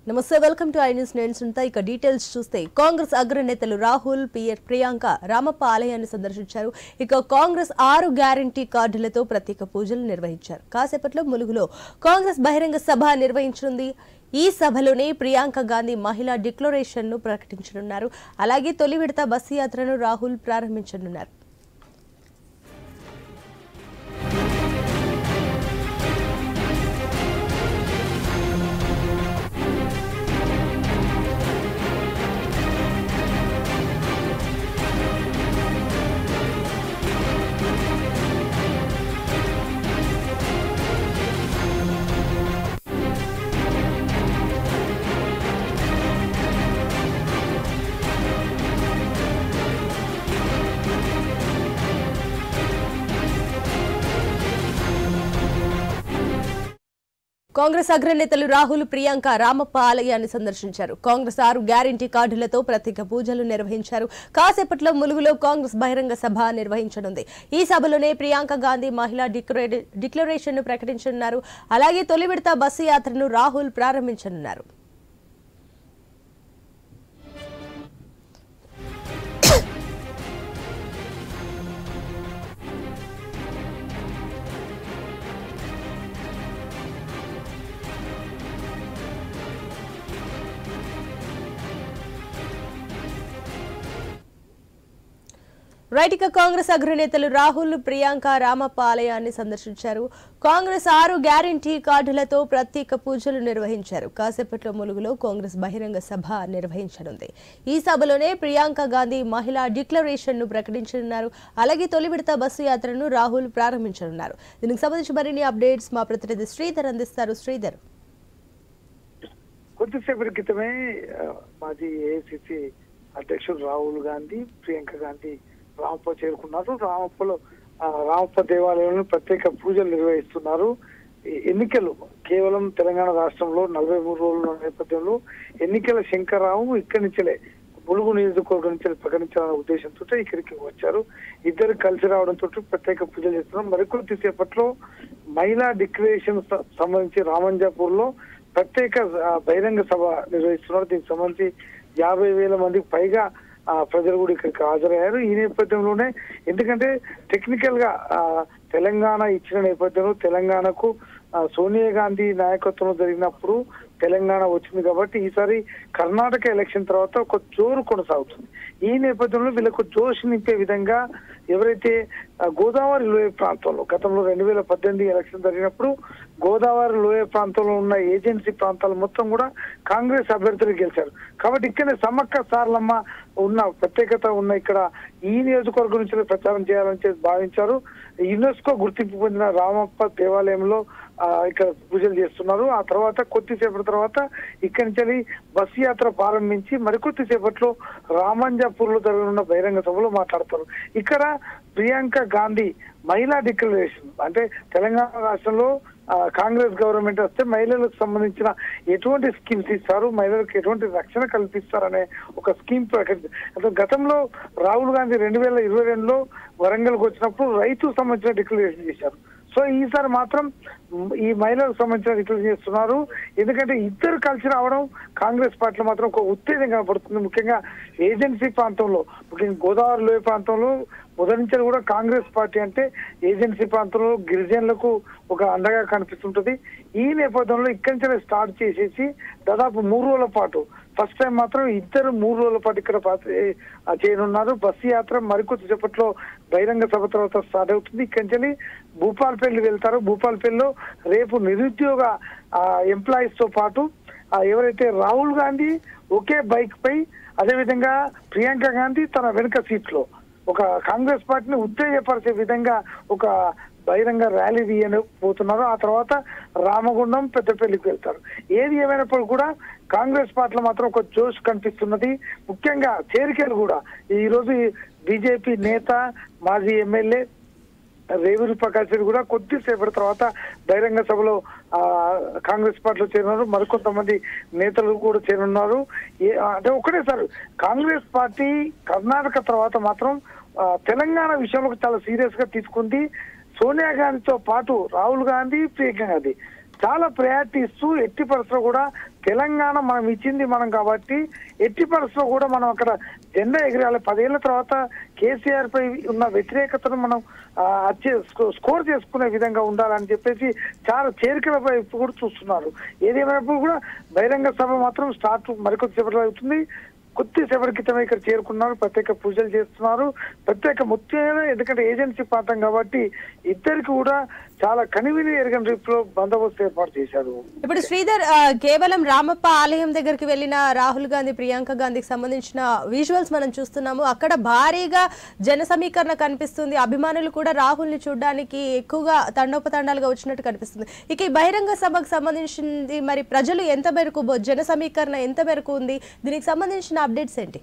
నమస్తే welcome to I news నేను సునీత ఇక డీటెయిల్స్ చూస్తే కాంగ్రెస్ అగ్రనేతలు రాహుల్ పిఎర్ ప్రియాంక రామప్ప ఆలయాన్ని సందర్శించారు ఇక కాంగ్రెస్ ఆరు గ్యారంటీ కార్డులతో ప్రత్యేక పూజలు నిర్వహించారు కాసేపట్లో ములుగులో కాంగ్రెస్ బహిరంగ సభ నిర్వహించనుంది ఈ సభలోనే ప్రియాంక గాంధీ మహిళా డిక్లరేషన్ ను ప్రకటించనున్నారు అలాగే తొలి విడత బస్సు యాత్రను రాహుల్ ప్రారంభించనున్నారు కాంగ్రెస్ అగ్రనేతలు రాహుల్ ప్రియాంక రామప్ప ఆలయాన్ని సందర్శించారు కాంగ్రెస్ ఆరు గ్యారంటీ కార్డులతో ప్రత్యేక పూజలు నిర్వహించారు కాసేపట్లో ములుగులో కాంగ్రెస్ బహిరంగ సభ నిర్వహించనుంది ఈ సభలోనే ప్రియాంక గాంధీ మహిళా డిక్లరేషన్ ను ప్రకటించనున్నారు అలాగే తొలి విడత బస్సు యాత్రను రాహుల్ ప్రారంభించనున్నారు రైట్ ఇక కాంగ్రెస్ అగ్రనేతలు రాహుల్ ప్రియాంక రామప్ప ఆలయాన్ని సందర్శించారు కాంగ్రెస్ ఆరు గ్యారంటీ కార్డులతో ప్రత్యేక పూజలు నిర్వహించారు కాసేపట్లో ములుగులో కాంగ్రెస్ బహిరంగ సభ నిర్వహించనుంది ఈ సభలోనే ప్రియాంక గాంధీ మహిళా డిక్లరేషన్ ను ప్రకటించనున్నారు అలాగే తొలి విడత బస్సు యాత్రను రాహుల్ ప్రారంభించనున్నారు దీనికి సంబంధించి మరిన్ని అప్డేట్స్ మా ప్రతినిధి శ్రీధర్ అందిస్తారు శ్రీధర్ కొద్దిసేపటి క్రితమే ఆ, మాజీ ఏఐసిసి అధ్యక్షుడు రాహుల్ గాంధీ ప్రియాంక గాంధీ రామప్ప చేరుకున్నారు రామప్పలో ఆ, రామప్ప దేవాలయంలో ప్రత్యేక పూజలు నిర్వహిస్తున్నారు ఈ ఎన్నికలు కేవలం తెలంగాణ రాష్ట్రంలో నలభై మూడు రోజుల నేపథ్యంలో ఎన్నికల శంకర్రావు ఇక్కడి నుంచే ములుగు నియోజకవర్గం నుంచి ప్రకటించాలనే ఉద్దేశంతో ఇక్కడికి వచ్చారు ఇద్దరు కలిసి రావడంతో ప్రత్యేక పూజలు చేస్తున్నారు మరికొద్ది సేపట్లో మహిళా డిక్లరేషన్ స- సంబంధించి రామంజాపూర్ లో ప్రత్యేక ఆ, బహిరంగ సభ నిర్వహిస్తున్నారు దీనికి సంబంధించి యాభై వేల మందికి పైగా ఆ, ప్రజలు కూడా ఇక్కడికి హాజరయ్యారు ఈ నేపథ్యంలోనే ఎందుకంటే టెక్నికల్ గా ఆ, తెలంగాణ ఇచ్చిన నేపథ్యంలో తెలంగాణకు ఆ, సోనియా గాంధీ నాయకత్వంలో జరిగినప్పుడు తెలంగాణ వచ్చింది కాబట్టి ఈసారి కర్ణాటక ఎలక్షన్ తర్వాత ఒక జోరు కొనసాగుతుంది ఈ నేపథ్యంలో వీళ్ళకు జోష్ నింపే విధంగా ఎవరైతే ఆ, గోదావరి లోయ ప్రాంతంలో గతంలో రెండు వేల పద్దెనిమిది ఎలక్షన్ జరిగినప్పుడు గోదావరి లోయ ప్రాంతంలో ఉన్న ఏజెన్సీ ప్రాంతాలు మొత్తం కూడా కాంగ్రెస్ అభ్యర్థులు గెలిచారు కాబట్టి ఇక్కడే సమ్మక్క సారలమ్మ ఉన్న ప్రత్యేకత ఉన్న ఇక్కడ ఈ నియోజకవర్గం నుంచి ప్రచారం చేయాలని చెప్పి భావించారు యునెస్కో గుర్తింపు పొందిన రామప్ప దేవాలయంలో ఆ, ఇక్కడ పూజలు చేస్తున్నారు ఆ తర్వాత కొద్దిసేపటి తర్వాత ఇక్కడి నుంచి బస్ యాత్ర ప్రారంభించి మరికొద్ది సేపట్లో రామంజాపూర్ లో జరగనున్న బహిరంగ సభలో మాట్లాడతారు ఇక్కడ ప్రియాంక గాంధీ మహిళా డిక్లరేషన్ అంటే తెలంగాణ రాష్ట్రంలో ఆ, కాంగ్రెస్ గవర్నమెంట్ వస్తే మహిళలకు సంబంధించిన ఎటువంటి స్కీమ్స్ ఇస్తారు మహిళలకు ఎటువంటి రక్షణ కల్పిస్తారనే ఒక స్కీమ్ ప్రకటి అంటే గతంలో రాహుల్ గాంధీ రెండు వేల ఇరవై రెండులో వరంగల్కి వచ్చినప్పుడు రైతు సంబంధించిన డిక్లరేషన్ చేశారు సో ఈసారి మాత్రం మ్, ఈ మహిళలకు సంబంధించిన డిక్లరేషన్ చేస్తున్నారు ఎందుకంటే ఇద్దరు కలిసి రావడం కాంగ్రెస్ పార్టీలో మాత్రం ఒక ఉత్తేజం కనపడుతుంది ముఖ్యంగా ఏజెన్సీ ప్రాంతంలో ముఖ్యంగా గోదావరి లోయ ప్రాంతంలో మొదటి నుంచి కూడా కాంగ్రెస్ పార్టీ అంటే ఏజెన్సీ ప్రాంతంలో గిరిజనులకు ఒక అండగా కనిపిస్తుంటది ఈ నేపథ్యంలో ఇక్కడి నుంచి స్టార్ట్ చేసేసి దాదాపు మూడు రోజుల పాటు ఫస్ట్ టైం మాత్రం ఇద్దరు మూడు రోజుల పాటు ఇక్కడ పాత్ర- ఏ, ఆ, చేయనున్నారు బస్సు యాత్ర మరికొద్ది సేపట్లో బహిరంగ సభ తర్వాత స్టార్ట్ అవుతుంది ఇక్కడి నుంచి భూపాల్పల్లి వెళ్తారు భూపాల్పల్లిలో రేపు నిరుద్యోగ ఎంప్లాయీస్ తో పాటు ఆ, ఎవరైతే రాహుల్ గాంధీ ఒకే బైక్ పై అదేవిధంగా ప్రియాంక గాంధీ తన వెనుక సీట్ లో ఒక కాంగ్రెస్ పార్టీని ఉత్తేజపరిచే విధంగా ఒక బహిరంగ ర్యాలీ తీయని పోతున్నారు ఆ తర్వాత రామగుండం పెద్దపల్లికి వెళ్తారు ఏది ఏమైనప్పుడు కూడా కాంగ్రెస్ పార్టీలో మాత్రం ఒక జోష్ కనిపిస్తున్నది ముఖ్యంగా చేరికలు కూడా ఈ రోజు బీజేపీ నేత మాజీ ఎమ్మెల్యే రేవూరి ప్రకాష్ రెడ్డి కూడా కొద్దిసేపటి తర్వాత బహిరంగ సభలో ఆ కాంగ్రెస్ పార్టీలో చేరినారు మరికొంతమంది నేతలు కూడా చేరున్నారు ఏ- అంటే ఒకటేసారి కాంగ్రెస్ పార్టీ కర్ణాటక తర్వాత మాత్రం ఆ, తెలంగాణ విషయంలో చాలా సీరియస్ గా తీసుకుంది సోనియా గాంధీతో పాటు రాహుల్ గాంధీ ప్రియాంక గాంధీ చాలా ప్రయారిటీ ఇస్తూ ఎట్టి పరిస్థితుల్లో కూడా తెలంగాణ మనం ఇచ్చింది మనం కాబట్టి ఎట్టి పరిస్థితుల్లో కూడా మనం అక్కడ జెండా ఎగిరాలి పదేళ్ల తర్వాత కేసీఆర్ పై ఉన్న వ్యతిరేకతను మనం ఆ, అచ్చే- స్కో- స్కోర్ చేసుకునే విధంగా ఉండాలని చెప్పేసి చాలా చేరికల వైపు కూడా చూస్తున్నారు ఏదేమైనప్పుడు కూడా బహిరంగ సభ మాత్రం స్టార్ట్ మరికొద్దిసేపట్లో అవుతుంది కొద్దిసేపటి క్రితమే ఇక్కడ చేరుకున్నారు ప్రత్యేక పూజలు చేస్తున్నారు ప్రత్యేక ముఖ్యమైన ఎందుకంటే ఏజెన్సీ ప్రాంతం కాబట్టి ఇద్దరికి కూడా చాలా కనివిని ఎరగని రీతిలో బందోబస్తు ఏర్పాటు చేశారు ఇప్పుడు శ్రీధర్ ఆ, కేవలం రామప్ప ఆలయం దగ్గరికి వెళ్ళిన రాహుల్ గాంధీ ప్రియాంక గాంధీకి సంబంధించిన విజువల్స్ మనం చూస్తున్నాము అక్కడ భారీగా జన సమీకరణ కనిపిస్తుంది అభిమానులు కూడా రాహుల్ ని చూడడానికి ఎక్కువగా తండోపతండాలుగా వచ్చినట్టు కనిపిస్తుంది ఇక ఈ బహిరంగ సభకు సంబంధించింది మరి ప్రజలు ఎంత మేరకు బో- జన సమీకరణ ఎంత మేరకు ఉంది దీనికి సంబంధించిన అప్డేట్స్ ఏంటి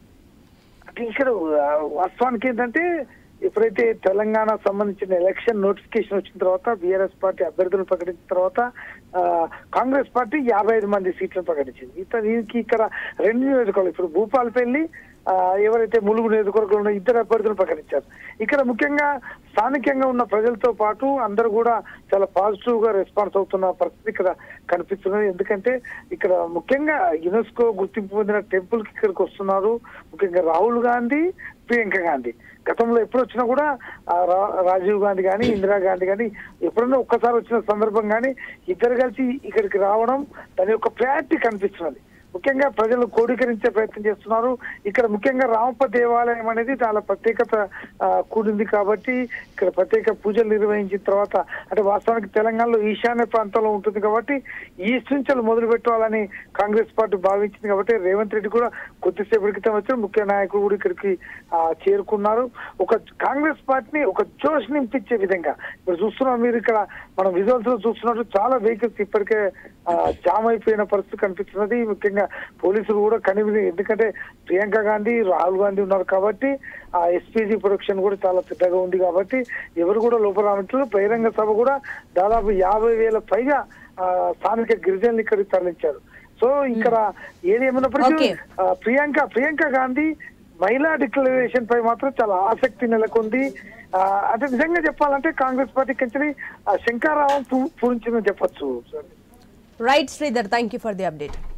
అంటే ఇక్కడ ఆ, వాస్తవానికి ఏంటంటే ఎప్పుడైతే తెలంగాణ సంబంధించిన ఎలక్షన్ నోటిఫికేషన్ వచ్చిన తర్వాత బీఆర్ఎస్ పార్టీ అభ్యర్థులను ప్రకటించిన తర్వాత ఆ, కాంగ్రెస్ పార్టీ యాభై ఐదు మంది సీట్లను ప్రకటించింది ఇత దీనికి ఇక్కడ రెండు నియోజకవర్గాలు ఇప్పుడు భూపాలపల్లి ఆ, ఎవరైతే ములుగు నియోజకవర్గంలో ఉన్న ఇద్దరు అభ్యర్థులు ప్రకటించారు ఇక్కడ ముఖ్యంగా స్థానికంగా ఉన్న ప్రజలతో పాటు అందరూ కూడా చాలా పాజిటివ్ గా రెస్పాన్స్ అవుతున్న పరిస్థితి ఇక్కడ కనిపిస్తున్నది ఎందుకంటే ఇక్కడ ముఖ్యంగా యునెస్కో గుర్తింపు పొందిన టెంపుల్ కి ఇక్కడికి వస్తున్నారు ముఖ్యంగా రాహుల్ గాంధీ ప్రియాంక గాంధీ గతంలో ఎప్పుడు వచ్చినా కూడా ఆ రా- రాజీవ్ గాంధీ కానీ ఇందిరా గాంధీ కానీ ఎప్పుడన్నా ఒక్కసారి వచ్చిన సందర్భం కానీ ఇద్దరు కలిసి ఇక్కడికి రావడం దాని యొక్క ప్రయారిటీ కనిపిస్తున్నది ముఖ్యంగా ప్రజలు కోడీకరించే ప్రయత్నం చేస్తున్నారు ఇక్కడ ముఖ్యంగా రామప్ప దేవాలయం అనేది చాలా ప్రత్యేకత ఆ, కూడింది కాబట్టి ఇక్కడ ప్రత్యేక పూజలు నిర్వహించిన తర్వాత అంటే వాస్తవానికి తెలంగాణలో ఈశాన్య ప్రాంతంలో ఉంటుంది కాబట్టి ఈస్ట్ నుంచి వాళ్ళు మొదలు పెట్టాలని కాంగ్రెస్ పార్టీ భావించింది కాబట్టి రేవంత్ రెడ్డి కూడా కొద్దిసేపటి క్రితం వచ్చి ముఖ్య నాయకులు కూడా ఇక్కడికి ఆ, చేరుకున్నారు ఒక కాంగ్రెస్ పార్టీని ఒక జోష్ నింపించే విధంగా ఇప్పుడు చూస్తున్నాం మీరు ఇక్కడ మనం విజువల్స్ లో చూస్తున్నట్టు చాలా వెహికల్స్ ఇప్పటికే ఆ, జామ్ అయిపోయిన పరిస్థితి కనిపిస్తున్నది ముఖ్యంగా పోలీసులు కూడా కనివి ఎందుకంటే ప్రియాంక గాంధీ రాహుల్ గాంధీ ఉన్నారు కాబట్టి ఆ ఎస్పీజీ ప్రొడక్షన్ కూడా చాలా పెద్దగా ఉంది కాబట్టి ఎవరు కూడా లోపల రానట్లు బహిరంగ సభ కూడా దాదాపు యాభై వేల పైగా ఆ, స్థానిక గిరిజనులు ఇక్కడికి తరలించారు సో ఇక్కడ ఏది ఏమైనప్పటికీ Okay. ఆ, ప్రియాంక ప్రియాంక గాంధీ మహిళా డిక్లరేషన్ పై మాత్రం చాలా ఆసక్తి నెలకొంది ఆ, అంటే నిజంగా చెప్పాలంటే కాంగ్రెస్ పార్టీ కంచెని శంకారావం పూరించిందని చెప్పొచ్చు right Sridhar thank you for the update